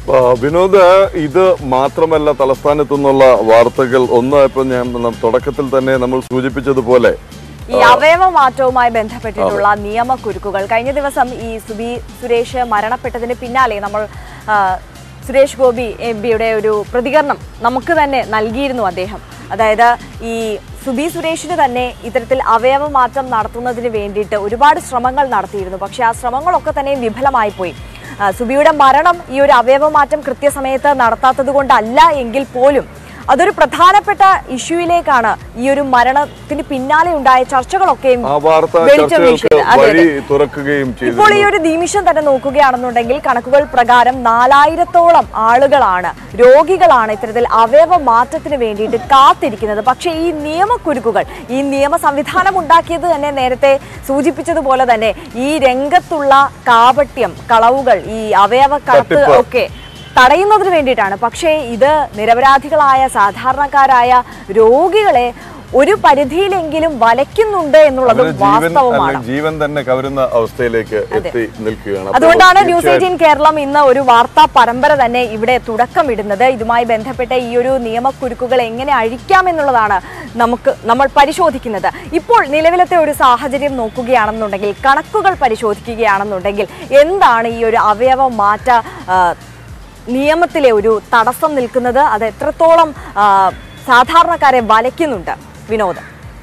ആ, വിനോദ് ഇത് മാത്രമല്ല തലസ്ഥാനത്തു നിന്നുള്ള വാർത്തകൾ ഒന്ന് ഇപ്പൊ ഞാൻ ന- തുടക്കത്തിൽ തന്നെ നമ്മൾ സൂചിപ്പിച്ചതുപോലെ ഈ അവയവ മാറ്റവുമായി ബന്ധപ്പെട്ടിട്ടുള്ള നിയമക്കുരുക്കുകൾ കഴിഞ്ഞ ദിവസം ഈ സുബി സുരേഷ് മരണപ്പെട്ടതിന് പിന്നാലെ നമ്മൾ ആ, സുരേഷ് ഗോപി എം പിയുടെ ഒരു പ്രതികരണം നമുക്ക് തന്നെ നൽകിയിരുന്നു അദ്ദേഹം അതായത് ഈ സുബി സുരേഷിന് തന്നെ ഇത്തരത്തിൽ അവയവ മാറ്റം നടത്തുന്നതിന് വേണ്ടിയിട്ട് ഒരുപാട് ശ്രമങ്ങൾ നടത്തിയിരുന്നു പക്ഷേ ആ ശ്രമങ്ങളൊക്കെ തന്നെ വിഫലമായി പോയി ആ, സുബിയുടെ മരണം ഈ ഒരു അവയവ മാറ്റം കൃത്യസമയത്ത് നടത്താത്തത് കൊണ്ടല്ല എങ്കിൽ പോലും അതൊരു പ്രധാനപ്പെട്ട ഇഷ്യൂയിലേക്കാണ് ഈ ഒരു മരണത്തിന് പിന്നാലെ ഉണ്ടായ ചർച്ചകളൊക്കെയും ആ വാർത്ത വെളിച്ചം ചർച്ചകൾക്ക് വീശിയത്. അതെ, വഴി അതെ. തുറക്കുകയും ഇപ്പോൾ ഈ ചെയ്തു ഒരു നിമിഷം തന്നെ നോക്കുകയാണെന്നുണ്ടെങ്കിൽ കണക്കുകൾ പ്രകാരം നാലായിരത്തോളം ആളുകളാണ് രോഗികളാണ് ഇത്തരത്തിൽ അവയവ മാറ്റത്തിന് വേണ്ടിയിട്ട് കാത്തിരിക്കുന്നത് പക്ഷേ ഈ നിയമക്കുരുക്കുകൾ ഈ നിയമ സംവിധാനം ഉണ്ടാക്കിയത് തന്നെ നേരത്തെ സൂചിപ്പിച്ചതുപോലെ തന്നെ ഈ രംഗത്തുള്ള കാപട്യം കളവുകൾ ഈ അവയവ കടത്ത് തട്ടിപ്പ്. ഒക്കെ തടയുന്നതിന് വേണ്ടിയിട്ടാണ് പക്ഷേ ഇത് നിരപരാധികളായ സാധാരണക്കാരായ രോഗികളെ ഒരു പരിധിയിലെങ്കിലും വലയ്ക്കുന്നുണ്ട് എന്നുള്ളതും അവര് ജീവൻ വാസ്തവമാണ് അല്ലെങ്കിൽ ജീവൻ തന്നെ കവരുന്ന അവസ്ഥയിലേക്ക് എത്തി നിൽക്കുകയാണ് അപ്പോൾ അതുകൊണ്ടാണ് ന്യൂസ് തീർച്ചയായും എയ്റ്റീൻ കേരളം ഇന്ന് ഒരു വാർത്താ പരമ്പര തന്നെ ഇവിടെ തുടക്കമിടുന്നത് ഇതുമായി ബന്ധപ്പെട്ട ഈ ഒരു നിയമക്കുരുക്കുകൾ എങ്ങനെ അഴിക്കാമെന്നുള്ളതാണ് നമുക്ക് നമ്മൾ പരിശോധിക്കുന്നത് ഇപ്പോൾ നിലവിലത്തെ ഒരു സാഹചര്യം നോക്കുകയാണെന്നുണ്ടെങ്കിൽ കണക്കുകൾ പരിശോധിക്കുകയാണെന്നുണ്ടെങ്കിൽ എന്താണ് ഈ ഒരു അവയവ മാറ്റ ആ, നിയമത്തിലെ ഒരു തടസ്സം നിൽക്കുന്നത് അത് എത്രത്തോളം ആ, സാധാരണക്കാരെ വലയ്ക്കുന്നുണ്ട് വിനോദ്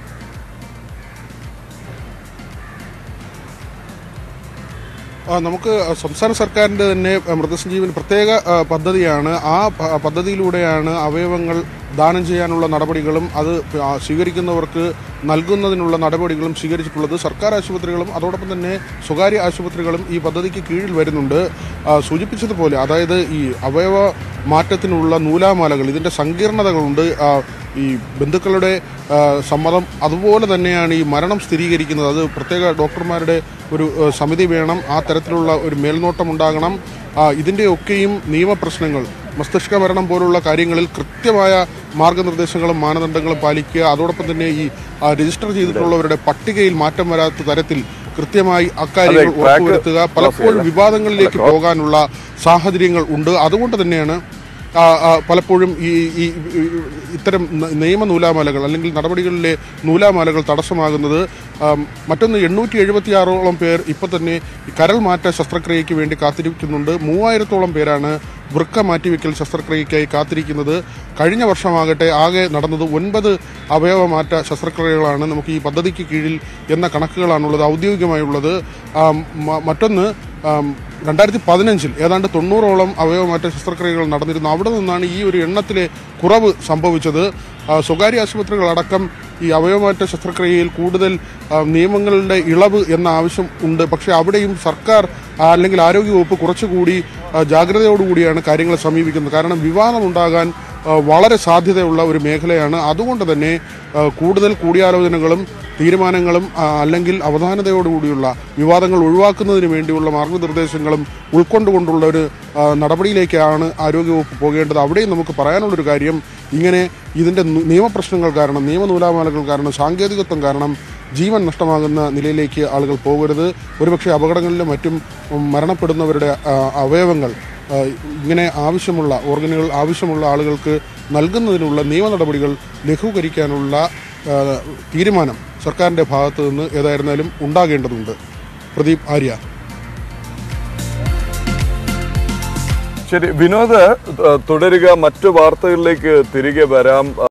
ആ, നമുക്ക് സംസ്ഥാന സർക്കാരിൻ്റെ തന്നെ ആ, മൃതസഞ്ജീവൻ പ്രത്യേക ആ, പദ്ധതിയാണ് ആ പ- പദ്ധതിയിലൂടെയാണ് അവയവങ്ങൾ ദാനം ചെയ്യാനുള്ള നടപടികളും അത് ആ, സ്വീകരിക്കുന്നവർക്ക് നൽകുന്നതിനുള്ള നടപടികളും സ്വീകരിച്ചിട്ടുള്ളത് സർക്കാർ ആശുപത്രികളും അതോടൊപ്പം തന്നെ സ്വകാര്യ ആശുപത്രികളും ഈ പദ്ധതിക്ക് കീഴിൽ വരുന്നുണ്ട് ആ, സൂചിപ്പിച്ചതുപോലെ അതായത് ഈ അവയവ മാറ്റത്തിനുള്ള നൂലാമാലകൾ ഇതിൻ്റെ സങ്കീർണതകളുണ്ട് ആ, ഈ ബന്ധുക്കളുടെ ആ, സമ്മതം അതുപോലെ തന്നെയാണ് ഈ മരണം സ്ഥിരീകരിക്കുന്നത് അത് പ്രത്യേക ഡോക്ടർമാരുടെ ഒരു ആ, സമിതി വേണം ആ തരത്തിലുള്ള ഒരു മേൽനോട്ടം ഉണ്ടാകണം ആ, ഇതിൻ്റെയൊക്കെയും നിയമപ്രശ്നങ്ങൾ മസ്തിഷ്ക മരണം പോലുള്ള കാര്യങ്ങളിൽ കൃത്യമായ മാർഗനിർദ്ദേശങ്ങളും മാനദണ്ഡങ്ങളും പാലിക്കുക അതോടൊപ്പം തന്നെ ഈ ആ, രജിസ്റ്റർ ചെയ്തിട്ടുള്ളവരുടെ പട്ടികയിൽ മാറ്റം വരാത്ത തരത്തിൽ കൃത്യമായി അക്കാര്യങ്ങൾ അതെ, ഉറപ്പുവരുത്തുക track പലപ്പോഴും അല്ല. വിവാദങ്ങളിലേക്ക് പോകാനുള്ള സാഹചര്യങ്ങൾ ഉണ്ട് അതുകൊണ്ട് തന്നെയാണ് ആ, ആ, പലപ്പോഴും ഈ ഈ ഈ ഇത്തരം ന- നിയമ നൂലാമാലകൾ അല്ലെങ്കിൽ നടപടികളിലെ നൂലാമാലകൾ തടസ്സമാകുന്നത് ആം, മറ്റൊന്ന് എണ്ണൂറ്റി എഴുപത്തി ആറോളം പേർ ഇപ്പോൾ തന്നെ ഈ കരൾ മാറ്റ ശസ്ത്രക്രിയയ്ക്ക് വേണ്ടി കാത്തിരിക്കുന്നുണ്ട് മൂവായിരത്തോളം പേരാണ് വൃക്ക മാറ്റിവെക്കൽ ശസ്ത്രക്രിയയ്ക്കായി കാത്തിരിക്കുന്നത് കഴിഞ്ഞ വർഷമാകട്ടെ ആകെ നടന്നത് ഒൻപത് അവയവ മാറ്റ ശസ്ത്രക്രിയകളാണ് നമുക്ക് ഈ പദ്ധതിക്ക് കീഴിൽ എന്ന കണക്കുകളാണുള്ളത് ഔദ്യോഗികമായുള്ളത് ആം, മ- മറ്റൊന്ന് ആം, രണ്ടായിരത്തി പതിനഞ്ചിൽ ഏതാണ്ട് തൊണ്ണൂറോളം അവയവമാറ്റ ശസ്ത്രക്രിയകൾ നടന്നിരുന്നു അവിടെ നിന്നാണ് ഈ ഒരു എണ്ണത്തിലെ കുറവ് സംഭവിച്ചത് ആ, സ്വകാര്യ ആശുപത്രികളടക്കം ഈ അവയവമാറ്റ ശസ്ത്രക്രിയയിൽ കൂടുതൽ ആ, നിയമങ്ങളുടെ ഇളവ് എന്ന ആവശ്യം ഉണ്ട് പക്ഷേ അവിടെയും സർക്കാർ ആ, അല്ലെങ്കിൽ ആരോഗ്യവകുപ്പ് കുറച്ചുകൂടി ആ, ജാഗ്രതയോടുകൂടിയാണ് കാര്യങ്ങളെ സമീപിക്കുന്നത് കാരണം വിവാദമുണ്ടാകാൻ ആ, വളരെ സാധ്യതയുള്ള ഒരു മേഖലയാണ് അതുകൊണ്ട് തന്നെ ആ, കൂടുതൽ കൂടിയാലോചനകളും തീരുമാനങ്ങളും ആ, അല്ലെങ്കിൽ അവധാനതയോടുകൂടിയുള്ള വിവാദങ്ങൾ ഒഴിവാക്കുന്നതിന് വേണ്ടിയുള്ള മാർഗനിർദ്ദേശങ്ങളും ഉൾക്കൊണ്ടുകൊണ്ടുള്ള ഒരു ആ, നടപടിയിലേക്കാണ് ആരോഗ്യവകുപ്പ് പോകേണ്ടത് അവിടെയും നമുക്ക് പറയാനുള്ളൊരു കാര്യം ഇങ്ങനെ ഇതിൻ്റെ നി- നിയമപ്രശ്നങ്ങൾ കാരണം നിയമനൂലാമാലകൾ കാരണം സാങ്കേതികത്വം കാരണം ജീവൻ നഷ്ടമാകുന്ന നിലയിലേക്ക് ആളുകൾ പോകരുത് ഒരുപക്ഷെ അപകടങ്ങളിലും മറ്റും ഉം, മരണപ്പെടുന്നവരുടെ ആ, അവയവങ്ങൾ ആ, ഇങ്ങനെ ആവശ്യമുള്ള ഓർഗനുകൾ ആവശ്യമുള്ള ആളുകൾക്ക് നൽകുന്നതിനുള്ള നിയമ നടപടികൾ ലഘൂകരിക്കാനുള്ള ആ, തീരുമാനം സർക്കാരിൻ്റെ ഭാഗത്തു നിന്ന് ഏതായിരുന്നാലും ഉണ്ടാകേണ്ടതുണ്ട് പ്രദീപ് ആര്യ ശരി വിനോദ് ആ, തുടരുക മറ്റു വാർത്തകളിലേക്ക് തിരികെ വരാം